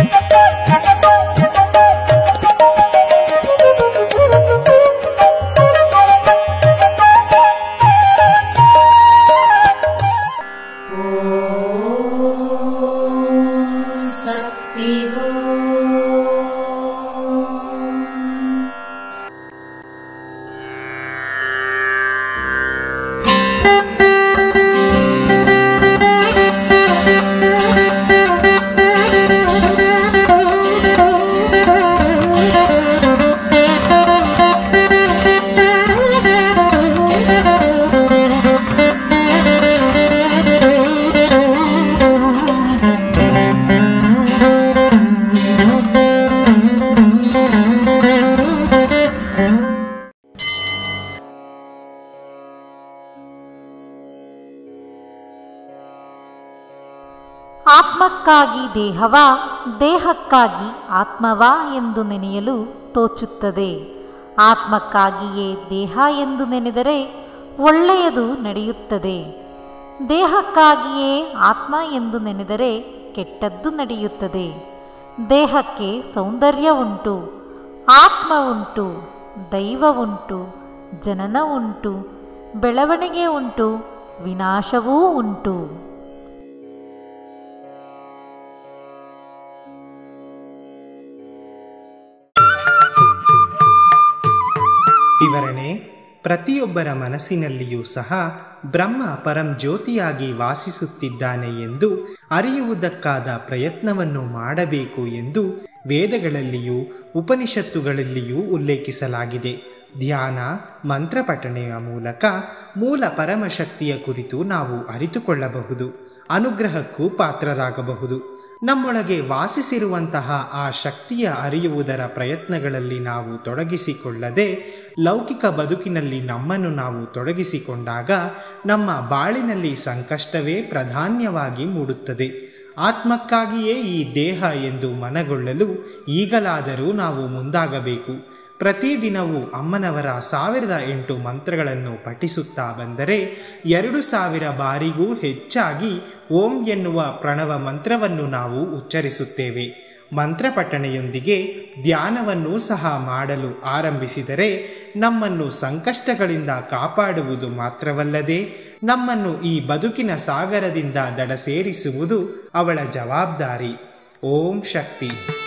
शक्ति ಆತ್ಮಕ್ಕಾಗಿ ದೇಹವ ದೇಹಕ್ಕಾಗಿ ಆತ್ಮವ ಎಂದು ನೆನೆಯಲು ತೋಚುತ್ತದೆ ಆತ್ಮಕ್ಕಾಗಿಯೇ ದೇಹ ಎಂದು ನೆನೆದರೆ ಒಳ್ಳೆಯದು ನಡೆಯುತ್ತದೆ ದೇಹಕ್ಕಾಗಿಯೇ ಆತ್ಮ ಎಂದು ನೆನೆದರೆ ಕೆಟ್ಟದ್ದು ನಡೆಯುತ್ತದೆ ದೇಹಕ್ಕೆ ಸೌಂದರ್ಯ ಉಂಟು ಆತ್ಮ ಉಂಟು ದೈವ ಉಂಟು ಜನನ ಉಂಟು ಬೆಳವಣಿಗೆ ಉಂಟು ವಿನಾಶವೂ ಉಂಟು ವಿವರಣೆ ಪ್ರತಿಯೊಬ್ಬರ ಮನಸ್ಸಿನಲ್ಲಿಯೂ ಸಹ ಬ್ರಹ್ಮ ಪರಂ ಜ್ಯೋತಿಯಾಗಿ ವಾಸಿಸುತ್ತಿದ್ದಾನೆ ಎಂದು ಅರಿಯುವುದಕ್ಕಾದ ಪ್ರಯತ್ನವನ್ನು ಮಾಡಬೇಕು ಎಂದು ವೇದಗಳಲ್ಲಿಯೂ ಉಪನಿಷತ್ತುಗಳಲ್ಲಿಯೂ ಉಲ್ಲೇಖಿಸಲಾಗಿದೆ ಧ್ಯಾನ ಮಂತ್ರಪಠಣೆಯ ಮೂಲಕ ಮೂಲ ಪರಮಶಕ್ತಿಯ ಕುರಿತು ನಾವು ಅರಿತುಕೊಳ್ಳಬಹುದು ಅನುಗ್ರಹಕ್ಕೂ ಪಾತ್ರರಾಗಬಹುದು ನಮ್ಮೊಳಗೆ ವಾಸಿಸಿರುವಂತಹ ಆ ಶಕ್ತಿಯ ಅರಿಯುವುದರ ಪ್ರಯತ್ನಗಳಲ್ಲಿ ನಾವು ತೊಡಗಿಸಿಕೊಳ್ಳದೆ ಲೌಕಿಕ ಬದುಕಿನಲ್ಲಿ ನಮ್ಮನ್ನು ನಾವು ತೊಡಗಿಸಿಕೊಂಡಾಗ ನಮ್ಮ ಬಾಳಿನಲ್ಲಿ ಸಂಕಷ್ಟವೇ ಪ್ರಾಧಾನ್ಯವಾಗಿ ಮೂಡುತ್ತದೆ ಆತ್ಮಕ್ಕಾಗಿಯೇ ಈ ದೇಹ ಎಂದು ಮನಗೊಳ್ಳಲು ಈಗಲಾದರೂ ನಾವು ಮುಂದಾಗಬೇಕು ಪ್ರತಿದಿನವೂ ಅಮ್ಮನವರ ಸಾವಿರದ ಎಂಟು ಮಂತ್ರಗಳನ್ನು ಪಠಿಸುತ್ತಾ ಬಂದರೆ ಎರಡು ಸಾವಿರ ಬಾರಿಗೂ ಹೆಚ್ಚಾಗಿ ಓಂ ಎನ್ನುವ ಪ್ರಣವ ಮಂತ್ರವನ್ನು ನಾವು ಉಚ್ಚರಿಸುತ್ತೇವೆ ಮಂತ್ರಪಠಣೆಯೊಂದಿಗೆ ಧ್ಯಾನವನ್ನು ಸಹ ಮಾಡಲು ಆರಂಭಿಸಿದರೆ ನಮ್ಮನ್ನು ಸಂಕಷ್ಟಗಳಿಂದ ಕಾಪಾಡುವುದು ಮಾತ್ರವಲ್ಲದೆ ನಮ್ಮನ್ನು ಈ ಬದುಕಿನ ಸಾಗರದಿಂದ ದಡ ಸೇರಿಸುವುದು ಅವಳ ಜವಾಬ್ದಾರಿ ಓಂ ಶಕ್ತಿ